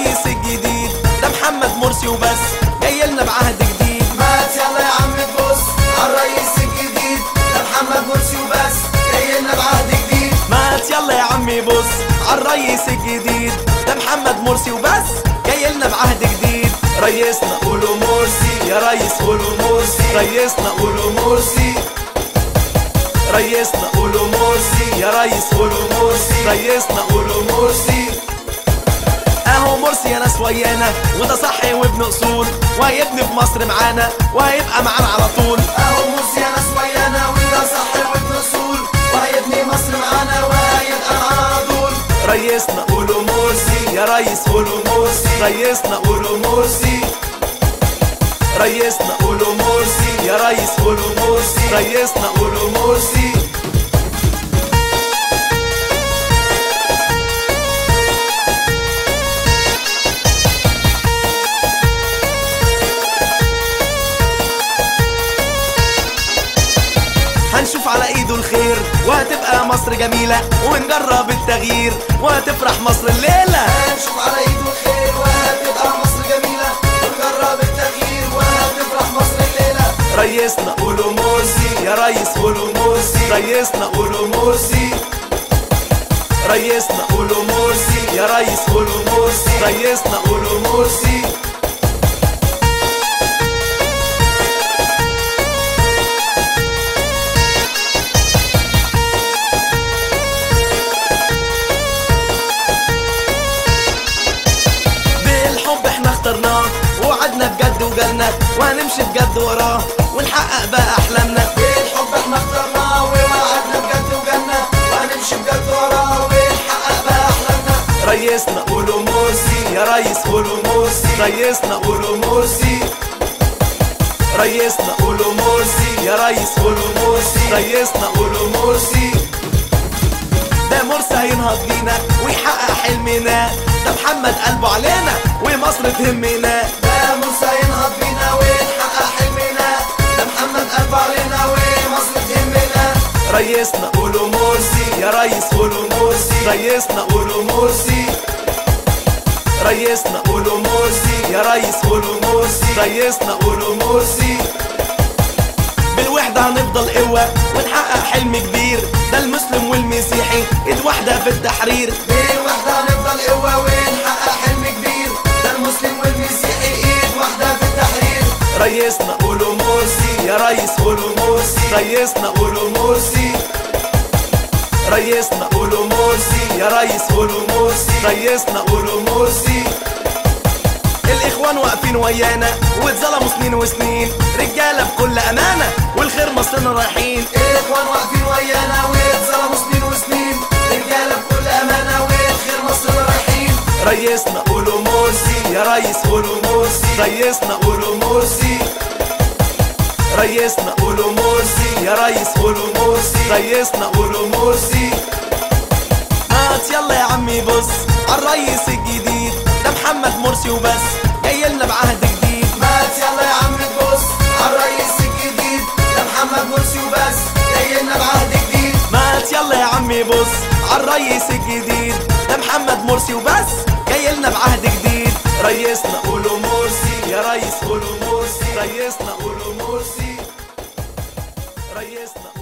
عالريس الجديد ده محمد مرسي وبس جاي لنا بعهد جديد مات يلا يا عم تبص عالرئيس الجديد ده محمد مرسي وبس جاي لنا بعهد جديد مات يلا يا عمي بص عالريس الجديد ده محمد مرسي وبس جاي لنا بعهد جديد ريسنا قولوا مرسي يا ريس قولوا مرسي ريسنا قولوا مرسي ريسنا قولوا مرسي يا ريس قولوا مرسي ريسنا قولوا مرسي اهو مرسي يا ناس ويانا وده صح وابن اصول وهيبني في مصر معانا وهيبقى معانا على طول اهو مرسي يا ناس ويانا وده صح وابن اصول وهيبني مصر معانا وهيبقى معانا على طول ريسنا قولوا مرسي يا ريس قولوا مرسي ريسنا قولوا مرسي ريسنا قولوا مرسي يا ريس قولوا مرسي ريسنا قولوا مرسي هنشوف على ايده الخير وهتبقى مصر جميلة ونجرب التغيير وهتفرح مصر الليلة هنشوف على ايده الخير وهتبقى مصر جميلة ونجرب التغيير وهتفرح مصر الليلة ريسنا قولوا مرسي يا ريس قولوا مرسي ريسنا قولوا مرسي ريسنا قولوا مرسي يا ريس قولوا مرسي ريسنا قولوا مرسي بالحب احنا اخترناه ووعدنا بجد وجالنا وهنمشي بجد وراه ونحقق بقى احلامنا بالحب احنا اخترناه ووعدنا بجد وجنة وهنمشي بجد وراه ونحقق بقى احلامنا ريسنا قولوا مرسي يا ريس قولوا مرسي ريسنا قولوا مرسي ريسنا قولوا مرسي يا ريس قولوا مرسي ريسنا قولوا مرسي ده مرسي هينهض بينا ويحقق حلمنا ده محمد قلبه علينا ومصر تهمنا ده موسى ينهض بينا ونحقق حلمنا ده محمد قلب علينا ومصر تهمنا ريسنا قولوا مرسي يا ريس قولوا مرسي ريسنا قولوا مرسي ريسنا قولوا مرسي يا ريس قولوا مرسي ريسنا قولوا مرسي بالوحدة هنفضل قوة ونحقق حلم كبير ده المسلم والمسيحي ايد واحدة في التحرير بالوحدة هنفضل قوة ونحقق حلم كبير ده المسلم والمسيحي ايد واحدة في التحرير ريسنا قولوا مرسي يا ريس قولوا مرسي ريسنا قولوا مرسي ريسنا قولوا مرسي يا ريس قولوا مرسي ريسنا قولوا مرسي الاخوان واقفين ويانا واتظلموا سنين وسنين رجاله بكل امانه والخير مصرنا رايحين الاخوان واقفين ويانا واتظلموا سنين وسنين رجاله بكل امانه والخير مصر رايحين ريسنا قولوا مرسي يا ريس قولوا مرسي ريسنا قولوا مرسي ريسنا قولوا مرسي يا ريس قولوا مرسي ريسنا قولوا مرسي مات يلا يا عمي بص عالريس الجديد ده محمد مرسي وبس جاي لنا بعهد جديد مات يلا يا عم تبص عالرئيس الجديد ده محمد مرسي وبس جاي لنا بعهد جديد مات يلا يا عمي بص عالريس الجديد ده محمد مرسي وبس جاي لنا بعهد جديد ريسنا قولوا مرسي يا ريس قولوا مرسي ريسنا قولوا مرسي ريسنا